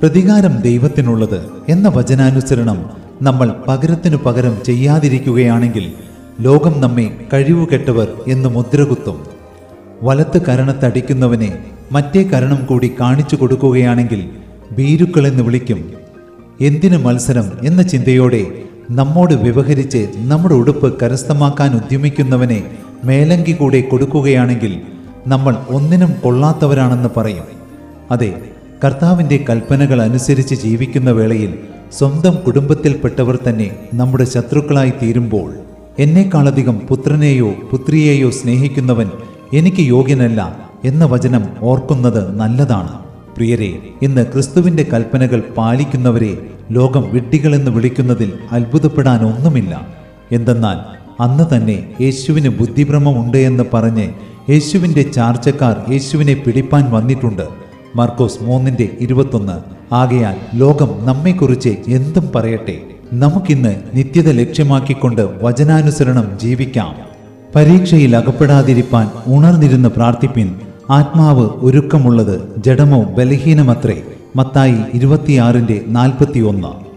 പ്രതികാരം ദൈവത്തിനുള്ളത് എന്ന വചനാനുസരണം നമ്മൾ പകരത്തിനു പകരം ചെയ്യാതിരിക്കുകയാണെങ്കിൽ ലോകം നമ്മെ കഴിവുകെട്ടവർ എന്ന് മുദ്രകുത്തും വലത്ത് കരണത്തടിക്കുന്നവനെ മറ്റേ കരണം കൂടി കാണിച്ചു കൊടുക്കുകയാണെങ്കിൽ ഭീരുക്കളെന്ന് വിളിക്കും എന്തിനു മത്സരം എന്ന ചിന്തയോടെ നമ്മോട് വ്യവഹരിച്ച് നമ്മുടെ ഉടുപ്പ് കരസ്ഥമാക്കാൻ ഉദ്യമിക്കുന്നവനെ മേലങ്കി കൂടെ കൊടുക്കുകയാണെങ്കിൽ നമ്മൾ ഒന്നിനും കൊള്ളാത്തവരാണെന്ന് പറയും അതെ കർത്താവിൻ്റെ കൽപ്പനകൾ അനുസരിച്ച് ജീവിക്കുന്ന വേളയിൽ സ്വന്തം കുടുംബത്തിൽപ്പെട്ടവർ തന്നെ നമ്മുടെ ശത്രുക്കളായി തീരുമ്പോൾ എന്നെക്കാളധികം പുത്രനെയോ പുത്രിയെയോ സ്നേഹിക്കുന്നവൻ എനിക്ക് യോഗ്യനല്ല എന്ന വചനം ഓർക്കുന്നത് നല്ലതാണ് പ്രിയരെ ഇന്ന് ക്രിസ്തുവിന്റെ കൽപ്പനകൾ പാലിക്കുന്നവരെ ലോകം വിഡ്ഢികളെന്ന് വിളിക്കുന്നതിൽ അത്ഭുതപ്പെടാൻ ഒന്നുമില്ല എന്തെന്നാൽ അന്ന് തന്നെ യേശുവിന് ബുദ്ധിഭ്രമമുണ്ട് എന്ന് പറഞ്ഞ് യേശുവിന്റെ ചാർച്ചക്കാർ യേശുവിനെ പിടിപ്പാൻ വന്നിട്ടുണ്ട് മാർക്കോസ് മൂന്നിന്റെ ഇരുപത്തൊന്ന് ആകയാൽ ലോകം നമ്മെക്കുറിച്ച് എന്തും പറയട്ടെ നമുക്കിന്ന് നിത്യത ലക്ഷ്യമാക്കിക്കൊണ്ട് വചനാനുസരണം ജീവിക്കാം പരീക്ഷയിൽ അകപ്പെടാതിരിപ്പാൻ ഉണർന്നിരുന്ന് പ്രാർത്ഥിപ്പിൻ ആത്മാവ് ഒരുക്കമുള്ളത് ജഡമോ ബലഹീനമത്രേ മത്തായി ഇരുപത്തിയാറിന്റെ നാൽപ്പത്തി ഒന്ന്